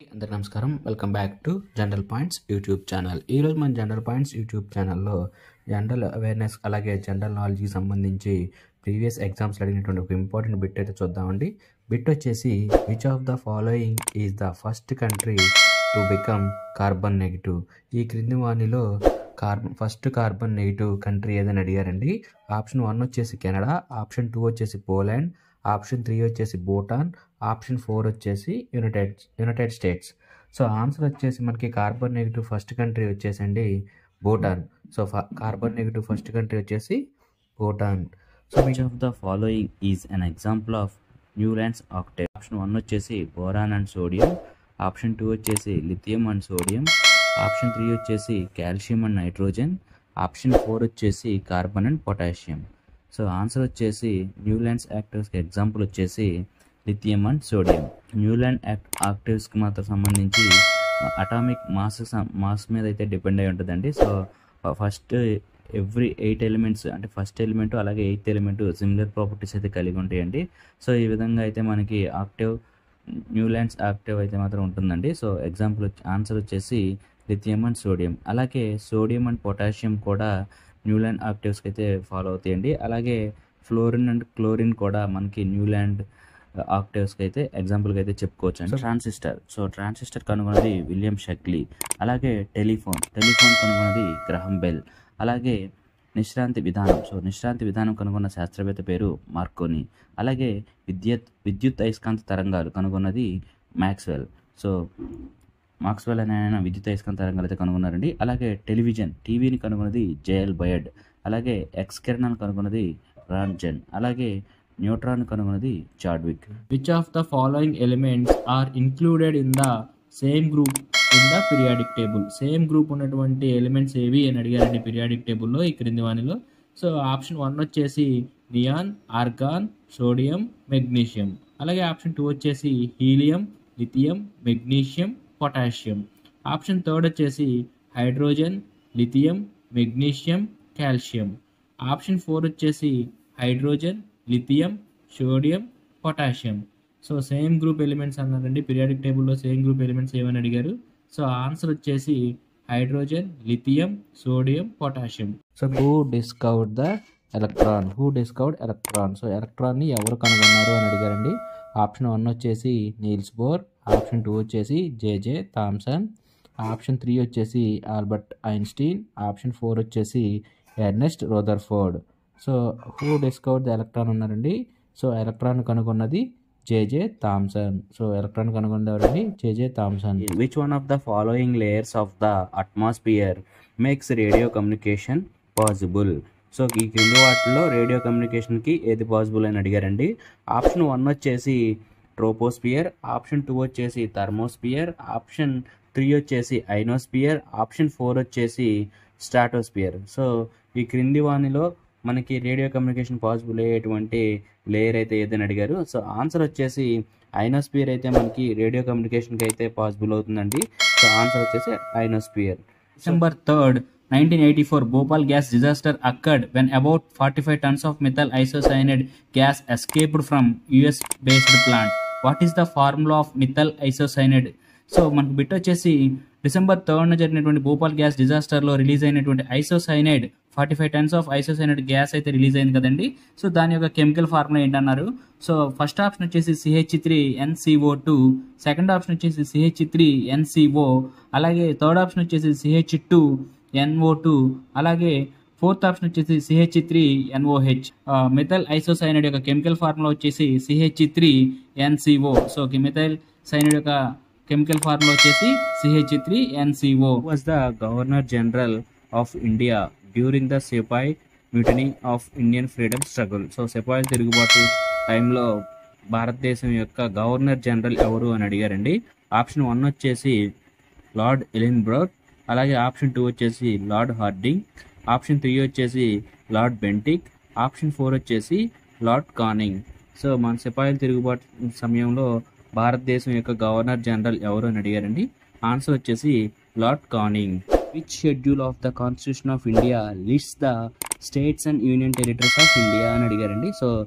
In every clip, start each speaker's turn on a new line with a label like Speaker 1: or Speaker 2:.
Speaker 1: అందరికీ నమస్కారం welcome back to general points YouTube channel ఈరోజు మన జనరల్ పాయింట్స్ యూట్యూబ్ ఛానల్లో జనరల్ అవేర్నెస్ అలాగే జనరల్ నాలెడ్జ్కి సంబంధించి ప్రీవియస్ ఎగ్జామ్స్ అడిగినటువంటి ఒక ఇంపార్టెంట్ బిట్ అయితే చూద్దామండి బిట్ వచ్చేసి which of the following is the first country to become carbon negative ఈ క్రింది వాణిలో carbon first carbon negative country ఏదని అడిగారండి ఆప్షన్ వన్ వచ్చేసి కెనడా ఆప్షన్ టూ వచ్చేసి పోలాండ్ ఆప్షన్ త్రీ వచ్చేసి భూటాన్ ఆప్షన్ ఫోర్ వచ్చేసి United United States so answer వచ్చేసి మనకి కార్బన్ నెగిటివ్ ఫస్ట్ కంట్రీ వచ్చేసండి Bhutan so carbon negative first country వచ్చేసి Bhutan
Speaker 2: so which of the following is an example of Newlands octave option one వచ్చేసి boron and sodium option two వచ్చేసి lithium and sodium option three వచ్చేసి calcium and nitrogen option four వచ్చేసి carbon and potassium so answer వచ్చేసి Newlands యాక్టివ్స్కి example వచ్చేసి lithium and sodium Newland act యాక్టివ్స్కి మాత్రం సంబంధించి అటామిక్ మాస్ మాస్ మీద అయితే డిపెండ్ అయి ఉంటుందండి so first every eight elements అంటే ఫస్ట్ ఎలిమెంట్ అలాగే ఎయిత్ ఎలిమెంట్ సిమిలర్ ప్రాపర్టీస్ అయితే కలిగి ఉంటాయండి సో ఈ విధంగా అయితే మనకి ఆక్టివ్ న్యూలాండ్స్ యాక్టివ్ అయితే మాత్రం ఉంటుందండి సో ఎగ్జాంపుల్ ఆన్సర్ వచ్చేసి లిథియం అండ్ సోడియం అలాగే సోడియం అండ్ పొటాషియం కూడా న్యూలాండ్ యాక్టివ్స్కి అయితే ఫాలో అవుతాయండి అలాగే ఫ్లోరిన్ అండ్ క్లోరిన్ కూడా మనకి న్యూలాండ్ ఆక్టివ్స్కి అయితే ఎగ్జాంపుల్గా అయితే చెప్పుకోవచ్చు అండి ట్రాన్సిస్టర్ సో ట్రాన్సిస్టర్ కనుగొన్నది విలియం షెక్లీ అలాగే టెలిఫోన్ టెలిఫోన్ కనుగొన్నది గ్రహం బెల్ అలాగే నిశ్రాంతి విధానం సో నిశ్రాంతి విధానం కనుగొన్న శాస్త్రవేత్త పేరు మార్కోని అలాగే విద్యుత్ విద్యుత్ అయస్కాంత తరంగాలు కనుగొన్నది మ్యాక్స్వెల్ సో మాక్స్వెల్ అనే ఆయన విద్యుత్ అయస్కాంత తరంగాలు అయితే కనుగొన్నారండి అలాగే టెలివిజన్ టీవీని కనుగొన్నది జేఎల్ బయడ్ అలాగే ఎక్స్ కిరణాలు కనుగొన్నది రాన్జన్ అలాగే న్యూట్రాన్ కనుగొన్నది Chadwick
Speaker 3: which of the following elements are included in the same group in the periodic table same group ఉన్నటువంటి ఎలిమెంట్స్ ఏవి అని అడిగారండి పీరియాడిక్ టేబుల్లో ఈ క్రింది వానిలో సో ఆప్షన్ వన్ వచ్చేసి నియాన్ ఆర్గాన్ సోడియం మెగ్నీషియం అలాగే ఆప్షన్ టూ వచ్చేసి helium lithium magnesium potassium option third వచ్చేసి hydrogen lithium magnesium calcium option four వచ్చేసి hydrogen lithium sodium potassium so same group elements అన్నారండి పీరియాడిక్ టేబుల్లో సేమ్ గ్రూప్ ఎలిమెంట్స్ ఏమని అడిగారు so answer వచ్చేసి hydrogen lithium sodium potassium
Speaker 1: so who discovered the electron who discovered electron so ఎలక్ట్రాన్ని ఎవరు కనుగొన్నారు అని అడిగారండి ఆప్షన్ వన్ వచ్చేసి నీల్స్ బోర్ ఆప్షన్ టూ వచ్చేసి జేజే థామ్సన్ ఆప్షన్ త్రీ వచ్చేసి ఆల్బర్ట్ ఐన్స్టీన్ ఆప్షన్ ఫోర్ వచ్చేసి Ernest Rutherford so who discovered the electron ఉన్నారండి సో ఎలక్ట్రాన్ కనుగొన్నది జేజే థామ్సన్ సో ఎలక్ట్రాన్ కనుగొన్నది ఎవరండి J J Thomson
Speaker 2: which one of the following layers of the atmosphere makes radio communication possible so ఈ క్రింది వాటిలో radio కమ్యూనికేషన్కి ఏది పాసిబుల్ అని అడిగారండి ఆప్షన్ వన్ వచ్చేసి ట్రోపోస్పియర్ ఆప్షన్ టూ వచ్చేసి థర్మోస్పియర్ ఆప్షన్ త్రీ వచ్చేసి ఐనోస్పియర్ ఆప్షన్ ఫోర్ వచ్చేసి స్టాటోస్పియర్ సో ఈ క్రింది వానిలో మనకి రేడియో కమ్యూనికేషన్ పాసిబుల్ అయ్యేటువంటి లేయర్ అయితే ఏదని అడిగారు సో ఆన్సర్ వచ్చేసి ఐనోస్పియర్ అయితే మనకి రేడియో కమ్యూనికేషన్కి అయితే పాసిబుల్ అవుతుందండి సో ఆన్సర్ వచ్చేసి ionosphere
Speaker 3: December 3rd, 1984, Bhopal gas disaster occurred when about 45 tons of methyl isocyanide gas escaped from US based plant. What is the formula of methyl isocyanide? So మనకు bit వచ్చేసి December థర్డ్న జరిగినటువంటి Bhopal gas డిజాస్టర్లో release అయినటువంటి isocyanide forty five tons of isocyanide gas అయితే release అయింది కదండి so దాని యొక్క కెమికల్ ఫార్ములా ఏంటన్నారు సో ఫస్ట్ ఆప్షన్ వచ్చేసి C H three N C O two second option వచ్చేసి సిహెచ్ త్రీ ఎన్సిఓ అలాగే థర్డ్ ఆప్షన్ వచ్చేసి సిహెచ్ టూ ఎన్ఓ టూ అలాగే ఫోర్త్ ఆప్షన్ వచ్చేసి C H three N O H methyl isocyanide యొక్క కెమికల్ ఫార్ములా వచ్చేసి C H three NCO so methyl cyanide యొక్క chemical formula వచ్చేసి C H three N C O
Speaker 2: was the governor general of India during the sepoy mutiny of Indian freedom struggle so sepoy తిరుగుబాటు టైంలో భారతదేశం యొక్క governor general ఎవరు అని అడిగారండి ఆప్షన్ వన్ వచ్చేసి లార్డ్ ఎలిన్ బ్రౌట్ అలాగే ఆప్షన్ టూ వచ్చేసి లార్డ్ హార్డింగ్ ఆప్షన్ త్రీ వచ్చేసి లార్డ్ బెంటిక్ ఆప్షన్ ఫోర్ వచ్చేసి లార్డ్ కానింగ్ సో మన సిపాయిల తిరుగుబాటు సమయంలో భారతదేశం యొక్క గవర్నర్ జనరల్ ఎవరు అని అడిగారండి ఆన్సర్ వచ్చేసి Lord Canning which schedule of the constitution of India list the states and union territories of India అని అడిగారండి సో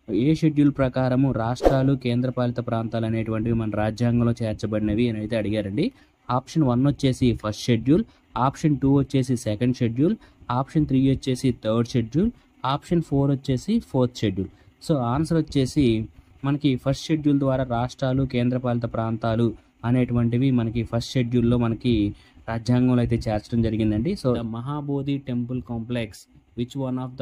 Speaker 2: ఏ షెడ్యూల్ ప్రకారము రాష్ట్రాలు కేంద్రపాలిత ప్రాంతాలు అనేటువంటివి మన రాజ్యాంగంలో చేర్చబడినవి అని అయితే అడిగారండి ఆప్షన్ వన్ వచ్చేసి ఫస్ట్ షెడ్యూల్ ఆప్షన్ టూ వచ్చేసి సెకండ్ షెడ్యూల్ ఆప్షన్ త్రీ వచ్చేసి థర్డ్ షెడ్యూల్ ఆప్షన్ ఫోర్ వచ్చేసి ఫోర్త్ షెడ్యూల్ సో ఆన్సర్ వచ్చేసి మనకి ఫస్ట్ షెడ్యూల్ ద్వారా రాష్ట్రాలు కేంద్రపాలిత ప్రాంతాలు అనేటువంటివి మనకి ఫస్ట్ షెడ్యూల్లో మనకి రాజ్యాంగంలో అయితే చేర్చడం జరిగిందండి so the Mahabodhi temple complex which one of the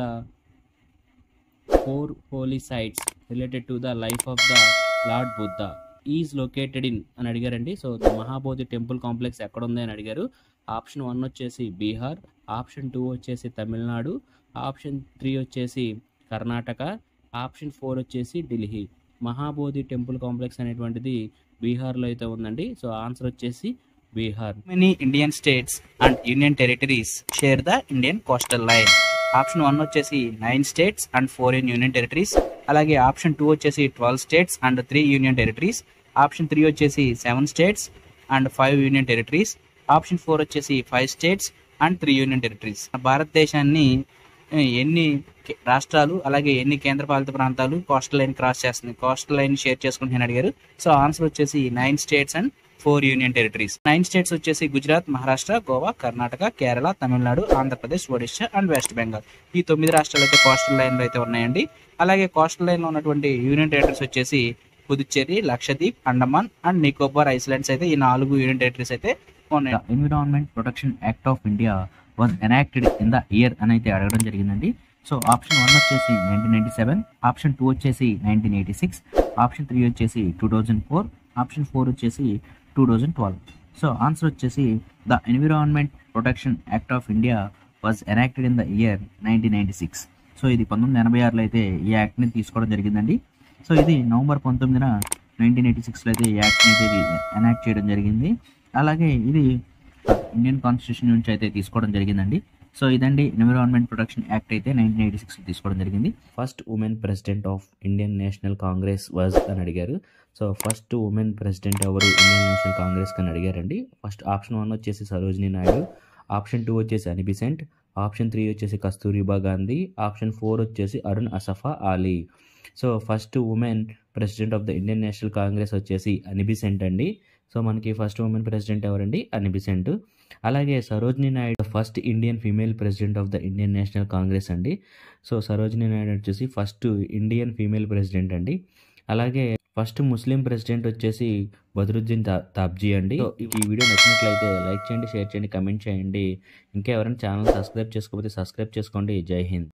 Speaker 2: four holy sites related to the life of the lord Buddha is located in అని అడిగారండి so the Mahabodhi temple complex ఎక్కడ ఉంది అని అడిగారు ఆప్షన్ వన్ వచ్చేసి బీహార్ ఆప్షన్ టూ వచ్చేసి తమిళనాడు ఆప్షన్ త్రీ వచ్చేసి Karnataka option four వచ్చేసి ఢిల్లీ మహాబోధి టెంపుల్ కాంప్లెక్స్ అనేటువంటిది బీహార్లో అయితే ఉందండి సో ఆన్సర్ వచ్చేసి Bihar many Indian states and union territories share the Indian coastal line option one వచ్చేసి nine states and four in union territories అలాగే ఆప్షన్ టూ వచ్చేసి twelve states and three union territories option three వచ్చేసి seven states and five union territories option four వచ్చేసి five states and three union territories భారతదేశాన్ని ఆ, ఎన్ని కే- రాష్ట్రాలు అలాగే ఎన్ని కేంద్రపాలిత ప్రాంతాలు కోస్టల్ లైన్ క్రాస్ చేస్తున్నాయి కోస్టల్ లైన్ షేర్ చేసుకుంటున్నాను అడిగారు సో ఆన్సర్ వచ్చేసి nine states and four union territories nine states వచ్చేసి గుజరాత్ మహారాష్ట్ర గోవా కర్ణాటక కేరళ తమిళనాడు ఆంధ్రప్రదేశ్ ఒడిశా అండ్ వెస్ట్ బెంగాల్ ఈ తొమ్మిది రాష్ట్రాలు అయితే కోస్టల్ లైన్లో అయితే ఉన్నాయండి అలాగే కోస్టల్ లైన్లో ఉన్నటువంటి యూనియన్ టెరిటరీస్ వచ్చేసి పుదుచ్చేరి లక్షద్వీప్ అండమాన్ అండ్ నికోబార్ ఐస్లాండ్స్ అయితే ఈ నాలుగు యూనియన్ టెరిటరీస్ అయితే ఉన్నాయి environment protection act of India was enacted in the year అని అయితే అడగడం జరిగిందండి సో ఆప్షన్ వన్ వచ్చేసి nineteen ninety seven option two వచ్చేసి nineteen eighty six option three వచ్చేసి two thousand four option four వచ్చేసి two thousand twelve so answer వచ్చేసి the environment protection act of India was enacted in the year nineteen ninety six so ఇది పంతొమ్మిది ఎనభై ఆరులో అయితే ఈ యాక్ట్ని తీసుకోవడం జరిగిందండి సో ఇది నవంబర్ పంతొమ్మిదిన నైన్టీన్ ఎయిటీ సిక్స్లో అయితే ఈ యాక్ట్ని అయితే ఇది ఎనాక్ట్ చేయడం జరిగింది అలాగే ఇది ఇండియన్ కాన్స్టిట్యూషన్ నుంచి అయితే తీసుకోవడం జరిగిందండి సో ఇదండి ఎన్విరాన్మెంట్ ప్రొటెక్షన్ యాక్ట్ అయితే నైన్టీన్ ఎయిటీ సిక్స్ తీసుకోవడం జరిగింది first women president of Indian National Congress was అని అడిగారు సో ఫస్ట్ ఉమెన్ ప్రెసిడెంట్ ఎవరు ఇండియన్ నేషనల్ కాంగ్రెస్ అని అడిగారండి ఫస్ట్ ఆప్షన్ వన్ వచ్చేసి సరోజినీ నాయుడు ఆప్షన్ టూ వచ్చేసి అనిబిసెంట్ ఆప్షన్ త్రీ వచ్చేసి కస్తూరిబా గాంధీ ఆప్షన్ ఫోర్ వచ్చేసి Aruna Asaf Ali so first women president of the Indian National Congress వచ్చేసి అనిబిసెంట్ అండి సో మనకి ఫస్ట్ ఉమెన్ ప్రెసిడెంట్ ఎవరండి అనిబిసెంట్ అలాగే Sarojini Naidu first Indian female president of the Indian National Congress అండి so Sarojini Naidu వచ్చేసి ఫస్ట్ ఇండియన్ ఫీమేల్ ప్రెసిడెంట్ అండి అలాగే ఫస్ట్ ముస్లిం ప్రెసిడెంట్ వచ్చేసి బద్రుద్దీన్ తా తాబ్జీ అండి సో ఈ వీడియో నచ్చినట్లయితే లైక్ చేయండి షేర్ చేయండి కమెంట్ చేయండి ఇంకా ఎవరైనా ఛానల్ సబ్స్క్రైబ్ చేసుకోకపోతే సబ్స్క్రైబ్ చేసుకోండి జై హింద్